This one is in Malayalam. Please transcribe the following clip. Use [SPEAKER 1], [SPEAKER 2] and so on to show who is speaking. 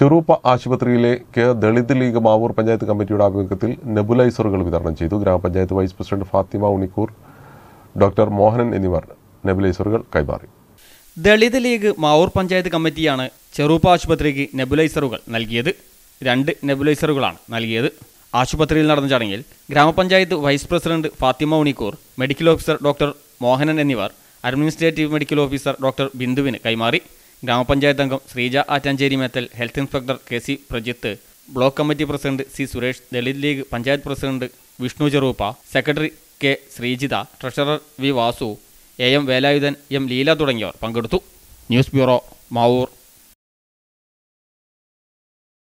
[SPEAKER 1] ചെറുപ്പ ആശുപത്രിയിലേക്ക് ദളിത് ലീഗ് മാവൂർ പഞ്ചായത്ത് കമ്മിറ്റിയുടെ ആഭിമുഖ്യത്തിൽ നെബുലൈസറുകൾ വിതരണം ചെയ്തു grama panchayat vice president Fathima Unikkoor doctor Mohanan എന്നിവർ നെബുലൈസറുകൾ കൈമാറി
[SPEAKER 2] ദളിത് ലീഗ് മാവൂർ പഞ്ചായത്ത് കമ്മിറ്റിയാണ് ചെറുപ്പ ആശുപത്രിക്ക് നെബുലൈസറുകൾ നൽകിയത് രണ്ട് നെബുലൈസറുകളാണ് നൽകിയത് ആശുപത്രിയിൽ നടന്ന ചടങ്ങിൽ grama panchayat vice president Fathima Unikkoor medical officer doctor Mohanan എന്നിവർ അഡ്മിനിസ്ട്രേറ്റീവ് മെഡിക്കൽ ഓഫീസർ ഡോക്ടർ ബിന്ദുവിന് കൈമാറി ഗ്രാമപഞ്ചായത്ത് അംഗം Sreeja Attanchery Methal health inspector K C Prajith block committee president C Suresh Dalit League panchayat president Vishnu Cheruppa secretary K Sreejitha treasurer V Vasu A M Velayudhan M Leela തുടങ്ങിയവർ പങ്കെടുത്തു ന്യൂസ് ബ്യൂറോ മാവൂർ